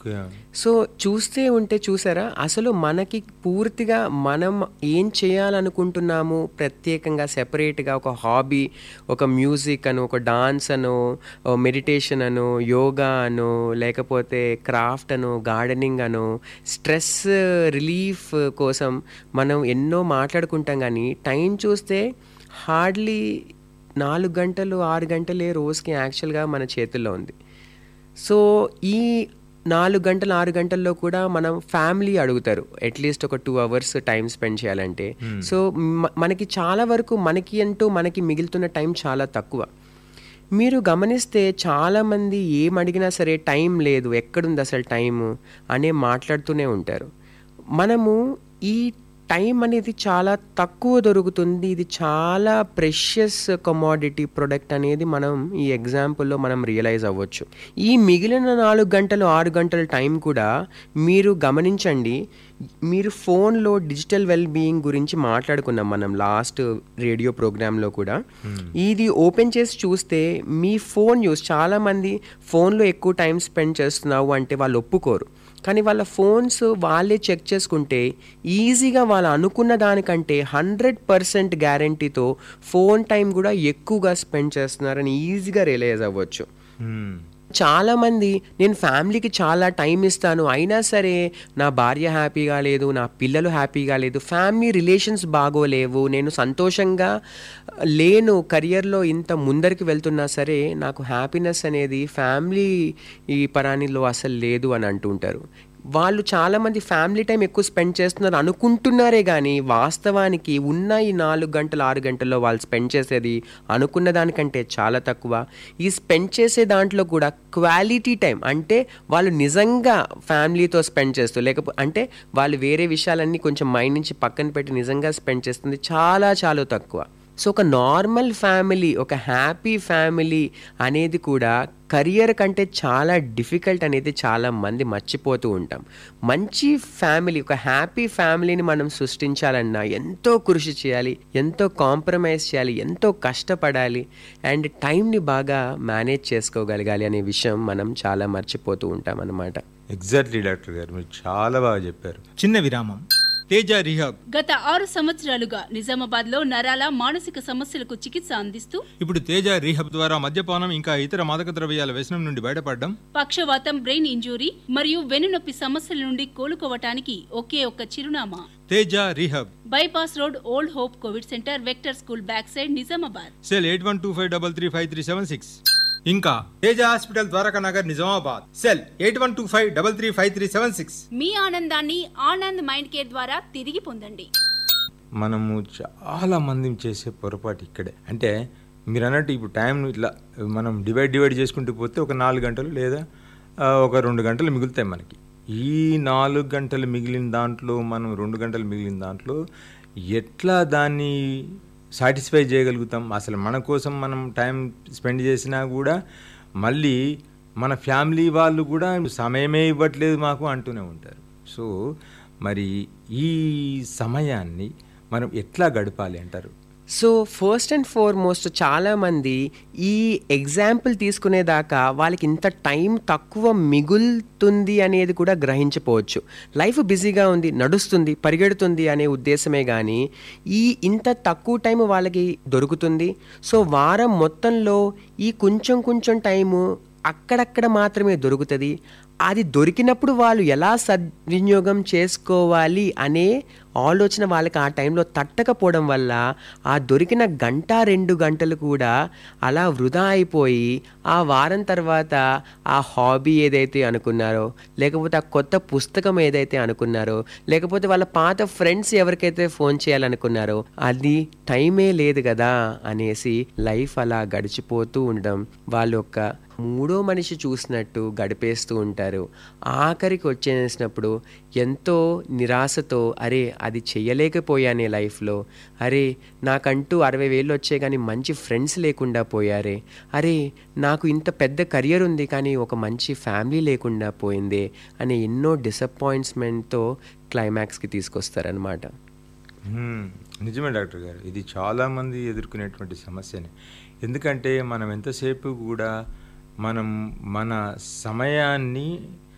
Okay so చూస్తే ఉంటే చూసారా అసలు మనకి పూర్తిగా మనం ఏం చేయాలనుకుంటున్నాము ప్రత్యేకంగా సెపరేట్గా ఒక హాబీ ఒక మ్యూజిక్ అను ఒక డాన్స్ అను మెడిటేషన్ అను యోగా అను లేకపోతే క్రాఫ్ట్ అను గార్డెనింగ్ అను స్ట్రెస్ రిలీఫ్ కోసం మనం ఎన్నో మాట్లాడుకుంటాం కానీ టైం చూస్తే హార్డ్లీ నాలుగు గంటలు ఆరు గంటలే రోజుకి యాక్చువల్గా మన చేతుల్లో ఉంది సో ఈ నాలుగు గంటలు ఆరు గంటల్లో కూడా మనం ఫ్యామిలీ అడుగుతారు అట్లీస్ట్ ఒక టూ అవర్స్ టైం స్పెండ్ చేయాలంటే సో మ- మనకి చాలా వరకు మనకి అంటూ మనకి మిగులుతున్న టైం చాలా తక్కువ మీరు గమనిస్తే చాలామంది ఏం అడిగినా సరే టైం లేదు ఎక్కడుంది అసలు టైము అనే మాట్లాడుతూనే ఉంటారు మనము ఈ టైం అనేది చాలా తక్కువ దొరుకుతుంది ఇది చాలా ప్రెషియస్ కమోడిటీ ప్రొడక్ట్ అనేది మనం ఈ ఎగ్జాంపుల్లో మనం రియలైజ్ అవ్వచ్చు ఈ మిగిలిన నాలుగు గంటలు ఆరు గంటల టైం కూడా మీరు గమనించండి మీరు ఫోన్లో డిజిటల్ వెల్ బీయింగ్ గురించి మాట్లాడుకున్నాం మనం లాస్ట్ రేడియో ప్రోగ్రాంలో కూడా ఇది ఓపెన్ చేసి చూస్తే మీ ఫోన్ యూస్ చాలామంది ఫోన్లో ఎక్కువ టైం స్పెండ్ చేస్తున్నావు అంటే వాళ్ళు ఒప్పుకోరు కానీ వాళ్ళ ఫోన్స్ వాళ్ళే చెక్ చేసుకుంటే ఈజీగా వాళ్ళు అనుకున్న దానికంటే హండ్రెడ్ పర్సెంట్ గ్యారంటీతో ఫోన్ టైం కూడా ఎక్కువగా స్పెండ్ చేస్తున్నారని ఈజీగా రియలైజ్ అవ్వచ్చు చాలా మంది నేను ఫ్యామిలీకి చాలా టైం ఇస్తాను అయినా సరే నా భార్య హ్యాపీగా లేదు నా పిల్లలు హ్యాపీగా లేదు ఫ్యామిలీ రిలేషన్స్ బాగోలేవు నేను సంతోషంగా లేను కెరియర్లో ఇంత ముందరికి వెళ్తున్నా సరే నాకు హ్యాపీనెస్ అనేది ఫ్యామిలీ ఈ పరానిలో అసలు లేదు అని అంటుంటారు వాళ్ళు చాలామంది ఫ్యామిలీ టైం ఎక్కువ స్పెండ్ చేస్తున్నారు అనుకుంటున్నారే కానీ వాస్తవానికి ఉన్న ఈ నాలుగు గంటలు ఆరు గంటల్లో వాళ్ళు స్పెండ్ చేసేది అనుకున్న దానికంటే చాలా తక్కువ ఈ స్పెండ్ చేసే దాంట్లో కూడా క్వాలిటీ టైం అంటే వాళ్ళు నిజంగా ఫ్యామిలీతో స్పెండ్ చేస్తూ లేకపోతే అంటే వాళ్ళు వేరే విషయాలన్నీ కొంచెం మైండ్ నుంచి పక్కన పెట్టి నిజంగా స్పెండ్ చేస్తుంది చాలా చాలా తక్కువ సో ఒక నార్మల్ ఫ్యామిలీ ఒక హ్యాపీ ఫ్యామిలీ అనేది కూడా కెరియర్ కంటే చాలా డిఫికల్ట్ అనేది చాలా మంది మర్చిపోతూ ఉంటాం మంచి ఫ్యామిలీ ఒక హ్యాపీ ఫ్యామిలీని మనం సృష్టించాలన్నా ఎంతో కృషి చేయాలి ఎంతో కాంప్రమైజ్ చేయాలి ఎంతో కష్టపడాలి అండ్ టైంని బాగా మేనేజ్ చేసుకోగలగాలి అనే విషయం మనం చాలా మర్చిపోతూ ఉంటాం అన్నమాట ఎగ్జాక్ట్లీ డాక్టర్ గారు మీరు చాలా బాగా చెప్పారు చిన్న విరామం తేజ రిహాబ్ గత ఆరు సంవత్సరాలుగా నిజామాబాద్ లో నరాల మానసిక సమస్యలకు చికిత్స అందిస్తూ ఇప్పుడు తేజ రీహబ్ ద్వారా మద్యపానం ఇంకా ఇతర మాదక ద్రవ్యాల వ్యసనం నుండి బయటపడడం పక్షవాతం బ్రెయిన్ ఇంజురీ మరియు వెన్నునొప్పి సమస్యల నుండి కోలుకోవటానికి ఒకే ఒక్క చిరునామా Teja rehab bypass road old hope covid centre vector school back side Nizamabad cell eight one two five double three five three seven six ఇంకా Teja hospital Dwaraka Nagar Nizamabad cell eight one two five double three five three seven six మీ ఆనందాన్ని Anand mind care ద్వారా తిరిగి పొందండి మనము చాలా మంది చేసే పొరపాటు ఇక్కడే అంటే మీరు అన్నట్టు ఇప్పుడు టైం ఇట్లా మనం డివైడ్ డివైడ్ చేసుకుంటూ పోతే ఒక నాలుగు గంటలు లేదా ఆ, ఒక రెండు గంటలు మిగులుతాయి మనకి ఈ నాలుగు గంటలు మిగిలిన దాంట్లో మనం రెండు గంటలు మిగిలిన దాంట్లో ఎట్లా దాన్ని సాటిస్ఫై చేయగలుగుతాం అసలు మన కోసం మనం టైం స్పెండ్ చేసినా కూడా మళ్ళీ మన ఫ్యామిలీ వాళ్ళు కూడా సమయమే ఇవ్వట్లేదు మాకు అంటూనే ఉంటారు సో మరి ఈ సమయాన్ని మనం ఎట్లా గడపాలి అంటారు సో ఫస్ట్ అండ్ ఫార్మోస్ట్ చాలామంది ఈ ఎగ్జాంపుల్ తీసుకునేదాకా వాళ్ళకి ఇంత టైం తక్కువ మిగులుతుంది అనేది కూడా గ్రహించపోవచ్చు లైఫ్ బిజీగా ఉంది నడుస్తుంది పరిగెడుతుంది అనే ఉద్దేశమే కానీ ఈ ఇంత తక్కువ టైం వాళ్ళకి దొరుకుతుంది సో వారం మొత్తంలో ఈ కొంచెం కొంచెం టైము అక్కడక్కడ మాత్రమే దొరుకుతుంది అది దొరికినప్పుడు వాళ్ళు ఎలా సద్వినియోగం చేసుకోవాలి అనే ఆలోచన వాళ్ళకి ఆ టైంలో తట్టకపోవడం వల్ల ఆ దొరికిన గంట రెండు గంటలు కూడా అలా వృధా అయిపోయి ఆ వారం తర్వాత ఆ హాబీ ఏదైతే అనుకున్నారో లేకపోతే ఆ కొత్త పుస్తకం ఏదైతే అనుకున్నారో లేకపోతే వాళ్ళ పాత ఫ్రెండ్స్ ఎవరికైతే ఫోన్ చేయాలనుకున్నారో అది టైమే లేదు కదా అనేసి లైఫ్ అలా గడిచిపోతూ ఉండడం వాళ్ళు ఒక మూడో మనిషి చూసినట్టు గడిపేస్తూ ఉంటారు ఆఖరికి వచ్చేసినప్పుడు ఎంతో నిరాశతో అరే అది చెయ్యలేకపోయానే లైఫ్లో అరే నాకంటూ అరవై వేలు వచ్చే కానీ మంచి ఫ్రెండ్స్ లేకుండా పోయారే అరే నాకు ఇంత పెద్ద కెరియర్ ఉంది కానీ ఒక మంచి ఫ్యామిలీ లేకుండా పోయిందే అనే ఎన్నో డిసప్పాయింట్స్మెంట్తో క్లైమాక్స్కి తీసుకొస్తారనమాట మ్మ్. నిజమే డాక్టర్ గారు ఇది చాలామంది ఎదుర్కొనేటువంటి సమస్యనే ఎందుకంటే మనం ఎంతసేపు కూడా మనం మన సమయాన్ని